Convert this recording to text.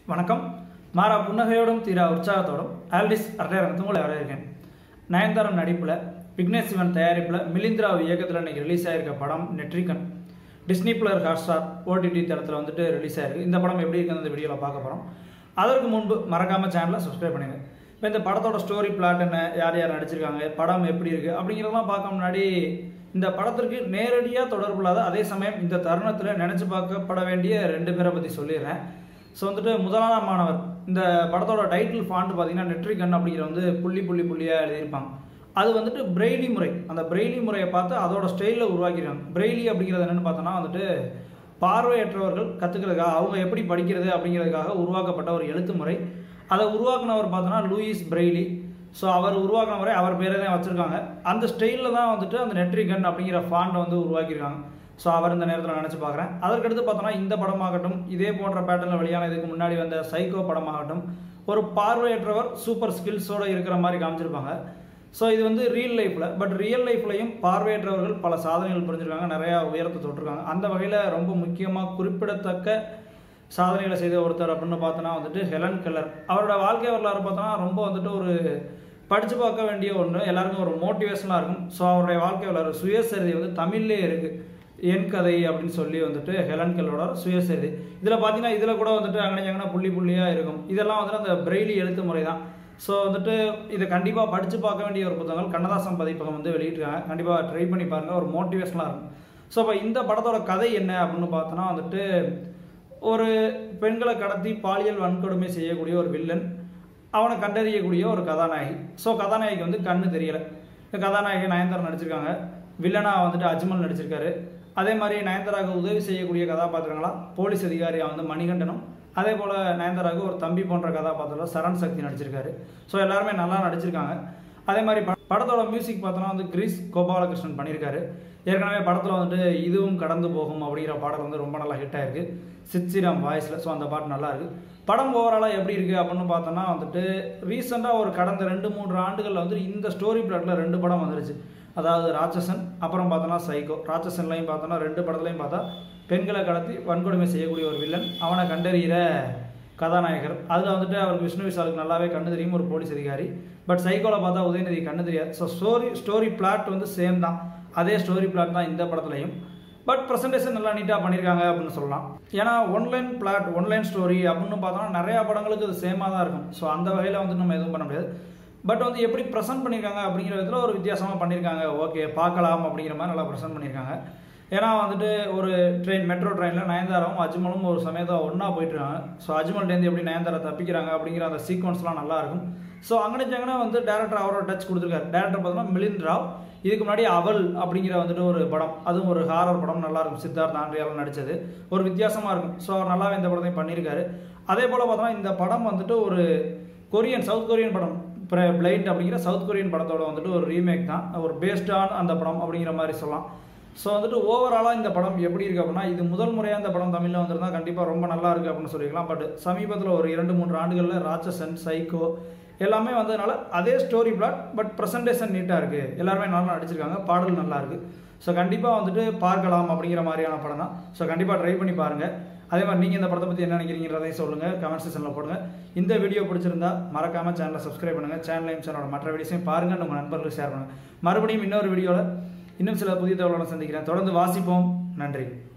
வணக்கம் மாறா புன்னகையோடும் தீரா உற்சாகத்தோடும் ஆல்டிஸ் அரட்டரங்கத்து உங்களை வரவேற்கேன் நயன்தாரம் நடிப்பில் விக்னேஷ் சிவன் தயாரிப்பில் மிலிந்திரா இயக்கத்தில் இன்னைக்கு ரிலீஸ் ஆயிருக்க படம் Netrikann Disney plus Hotstar OTT தளத்தில் வந்துட்டு ரிலீஸ் ஆயிருக்கு இந்த படம் எப்படி இருக்குன்னு இந்த வீடியோவில் பார்க்க போகிறோம் அதற்கு முன்பு மறக்காமல் சேனலை சப்ஸ்கிரைப் பண்ணுங்க இப்போ இந்த படத்தோட ஸ்டோரி பிளாட் என்ன யார் யார் நடிச்சிருக்காங்க படம் எப்படி இருக்குது அப்படிங்கிறதெல்லாம் பார்க்க முன்னாடி இந்த படத்திற்கு நேரடியாக தொடர்பு இல்லாத அதே சமயம் இந்த தருணத்தில் நினச்சி பார்க்கப்பட வேண்டிய ரெண்டு பேரை பற்றி சொல்லிடுறேன் ஸோ வந்துட்டு முதலாம் மாணவர் இந்த படத்தோட டைட்டில் ஃபாண்ட் பார்த்தீங்கன்னா நெட்ரிகன் அப்படிங்கிற வந்து புள்ளி புள்ளி புள்ளியாக எழுதியிருப்பாங்க அது வந்துட்டு பிரெய்லி முறை அந்த பிரெய்லி முறையை பார்த்து அதோட ஸ்டைலில் உருவாக்கியிருக்காங்க பிரெய்லி அப்படிங்கிறது என்னென்னு பார்த்தோன்னா வந்துட்டு பார்வையற்றவர்கள் கற்றுக்கிறதுக்காக அவங்க எப்படி படிக்கிறது அப்படிங்கிறதுக்காக உருவாக்கப்பட்ட ஒரு எழுத்து முறை அதை உருவாக்குனவர் பார்த்தோன்னா லூயிஸ் பிரெய்லி ஸோ அவர் உருவாக்குனவரை அவர் பேரை தான் வச்சுருக்காங்க அந்த ஸ்டைலில் தான் வந்துட்டு அந்த நெட்ரிகன் அப்படிங்கிற ஃபாண்டை வந்து உருவாக்கியிருக்காங்க ஸோ அவர் இந்த நேரத்தில் நினச்சி பார்க்குறேன் அதற்கடுத்து பார்த்தோன்னா இந்த படமாகட்டும் இதே போன்ற பேட்டர்னில் வெளியான இதுக்கு முன்னாடி வந்த சைக்கோ படமாகட்டும் ஒரு பார்வையற்றவர் சூப்பர் ஸ்கில்ஸோடு இருக்கிற மாதிரி காமிச்சிருப்பாங்க ஸோ இது வந்து ரியல் லைஃப்பில் பட் ரியல் லைஃப்லையும் பார்வையற்றவர்கள் பல சாதனைகள் புரிஞ்சிருக்காங்க நிறையா உயரத்தை தொட்டிருக்காங்க அந்த வகையில் ரொம்ப முக்கியமாக குறிப்பிடத்தக்க சாதனைகளை செய்த ஒருத்தர் அப்படின்னு பார்த்தோன்னா வந்துட்டு ஹெலன் கெல்லர் அவரோட வாழ்க்கை வரலாறு பார்த்தோன்னா ரொம்ப வந்துட்டு ஒரு படித்து பார்க்க வேண்டிய ஒன்று எல்லாருக்கும் ஒரு மோட்டிவேஷனாக இருக்கும் ஸோ அவருடைய வாழ்க்கை வரலாறு சுயசரிதை வந்து தமிழ்லே இருக்குது என் கதை அப்படின்னு சொல்லி வந்துட்டு ஹெலன் கெல்லரோட சுயசரிதை இதில் பார்த்தீங்கன்னா இதில் கூட வந்துட்டு அங்கே அங்கே புள்ளி புள்ளியாக இருக்கும் இதெல்லாம் வந்துட்டு அந்த பிரெய்லி எழுத்து முறை தான் ஸோ வந்துட்டு இதை கண்டிப்பாக படித்து பார்க்க வேண்டிய ஒரு புத்தகங்கள் கண்ணதாசன் பதிப்பகம் வந்து வெளியிட்டிருக்காங்க கண்டிப்பாக ட்ரை பண்ணி பாருங்கள் ஒரு மோட்டிவேஷனாக இருக்கும் ஸோ இப்போ இந்த படத்தோட கதை என்ன அப்படின்னு பார்த்தோன்னா வந்துட்டு ஒரு பெண்களை கடத்தி பாலியல் வன்கொடுமை செய்யக்கூடிய ஒரு வில்லன் அவனை கண்டறியக்கூடிய ஒரு கதாநாயகி ஸோ கதாநாயகிக்கு வந்து கண்ணு தெரியலை இந்த கதாநாயகி நயன்தாரா நடிச்சிருக்காங்க வில்லனாக வந்துட்டு அஜ்மல் நடிச்சிருக்காரு அதே மாதிரி நயன்தாராவுக்கு உதவி செய்யக்கூடிய கதாபாத்திரங்களா போலீஸ் அதிகாரியாக வந்து மணிகண்டனும் அதே போல் நயன்தாராவுக்கு ஒரு தம்பி போன்ற கதாபாத்திரம் சரண் சக்தி நடிச்சிருக்காரு ஸோ எல்லாருமே நல்லா நடிச்சிருக்காங்க அதே மாதிரி ப- படத்தோட மியூசிக் பார்த்தோன்னா வந்து கிரீஸ் கோபாலகிருஷ்ணன் பண்ணியிருக்காரு ஏற்கனவே படத்தில் வந்துட்டு இதுவும் கடந்து போகும் அப்படிங்கிற பாடல் வந்து ரொம்ப நல்லா ஹிட் ஆயிருக்கு சித்சிராம் வாய்ஸில் ஸோ அந்த பாட்டு நல்லா இருக்கு படம் ஓவராலாக எப்படி இருக்குது அப்படின்னு பார்த்தோன்னா வந்துட்டு ரீசெண்டாக ஒரு கடந்த ரெண்டு மூன்று ஆண்டுகளில் வந்து இந்த ஸ்டோரி பிளாட்டில் ரெண்டு படம் வந்துருச்சு அதாவது ராட்சசன் அப்புறம் பார்த்தோன்னா சைக்கோ ராட்சசன்லையும் பார்த்தோன்னா ரெண்டு படத்துலையும் பார்த்தா பெண்களை கடத்தி வன்கொடுமை செய்யக்கூடிய ஒரு வில்லன் அவனை கண்டறிகிற கதாநாயகர் அதில் வந்துட்டு அவருக்கு விஷ்ணு விஷாலுக்கு நல்லாவே கண்ணு தெரியும் ஒரு போலீஸ் அதிகாரி பட் சைக்கோவில் பார்த்தா உதயநிதி கண்ணு தெரியாது ஸோ ஸ்டோரி ஸ்டோரி பிளாட் வந்து சேம் தான் அதே ஸ்டோரி பிளாட் தான் இந்த படத்துலையும் பட் ப்ரெசன்டேஷன் நல்லா நீட்டாக பண்ணியிருக்காங்க அப்படின்னு சொல்லலாம் ஏன்னா ஒன்லைன் பிளாட் ஒன்லைன் ஸ்டோரி அப்படின்னு பார்த்தோம்னா நிறையா படங்களுக்கு அது சேமாக தான் இருக்கும் ஸோ அந்த வகையில் வந்து நம்ம எதுவும் பண்ண முடியாது பட் வந்து எப்படி ப்ரெசென்ட் பண்ணியிருக்காங்க அப்படிங்கிற விதத்தில் ஒரு வித்தியாசமாக பண்ணியிருக்காங்க ஓகே பார்க்கலாம் அப்படிங்கிற மாதிரி நல்லா ப்ரெசென்ட் பண்ணியிருக்காங்க ஏன்னா வந்துட்டு ஒரு ட்ரெயின் மெட்ரோ ட்ரெயினில் நயன்தாராவும் அஜ்மலும் ஒரு சமயத்தில் ஒன்றா போயிட்டுருக்காங்க ஸோ அஜ்மல்டேருந்து எப்படி நயன்தாரா தப்பிக்கிறாங்க அப்படிங்கிற அந்த சீக்வன்ஸ்லாம் நல்லா இருக்கும் ஸோ அங்கனச்சாங்கன்னா வந்து டேரக்டர் அவரோட டச் கொடுத்துருக்காரு டேரக்டர் பார்த்தோம்னா மிலிந்த் ராவ் இதுக்கு முன்னாடி அவள் அப்படிங்கிற வந்துட்டு ஒரு படம் அதுவும் ஒரு ஹாரர் படம் நல்லா இருக்கும் சித்தார்த் ஆண்ட்ரியாலாம் நடிச்சது ஒரு வித்தியாசமாக இருக்கும் ஸோ அவர் நல்லாவே இந்த படத்தையும் பண்ணியிருக்காரு அதே போல் பார்த்தோம்னா இந்த படம் வந்துட்டு ஒரு கொரியன் சவுத் கொரியன் படம் பிளைண்ட் அப்படிங்கிற சவுத் கொரியன் படத்தோட வந்துட்டு ஒரு ரீமேக் தான் ஒரு பேஸ்டான் அந்த படம் அப்படிங்கிற மாதிரி சொல்லலாம் ஸோ வந்துட்டு ஓவராலாக இந்த படம் எப்படி இருக்கு அப்படின்னா இது முதல் முறையாக இந்த படம் தமிழில் வந்திருந்தா கண்டிப்பாக ரொம்ப நல்லா இருக்கு அப்படின்னு சொல்லிக்கலாம் பட் சமீபத்தில் ஒரு இரண்டு மூன்று ஆண்டுகளில் ராட்சசன் சைக்கோ எல்லாமே வந்ததுனால அதே ஸ்டோரி பிளாட் பட் ப்ரெசன்டேஷன் நீட்டாக இருக்குது எல்லாருமே நல்லா நடிச்சிருக்காங்க பாடல் நல்லா இருக்குது ஸோ கண்டிப்பாக வந்துட்டு பார்க்கலாம் அப்படிங்கிற மாதிரியான படம் தான் ஸோ கண்டிப்பாக ட்ரை பண்ணி பாருங்கள் அதே மாதிரி நீங்கள் இந்த படத்தை பற்றி என்ன நினைக்கிறீங்கிறதையும் சொல்லுங்கள் கமெண்ட் செக்ஷனில் போடுங்க இந்த வீடியோ பிடிச்சிருந்தா மறக்காமல் சேனலை சப்ஸ்கிரைப் பண்ணுங்கள் சேனலையும் சேனலோட மற்ற வீடியோஸையும் பாருங்கள் உங்கள் நண்பர்களுக்கு ஷேர் பண்ணுங்கள் மறுபடியும் இன்னொரு வீடியோவில் இன்னும் சில புதிய தகவலோட சந்திக்கிறேன் தொடர்ந்து வாசிப்போம் நன்றி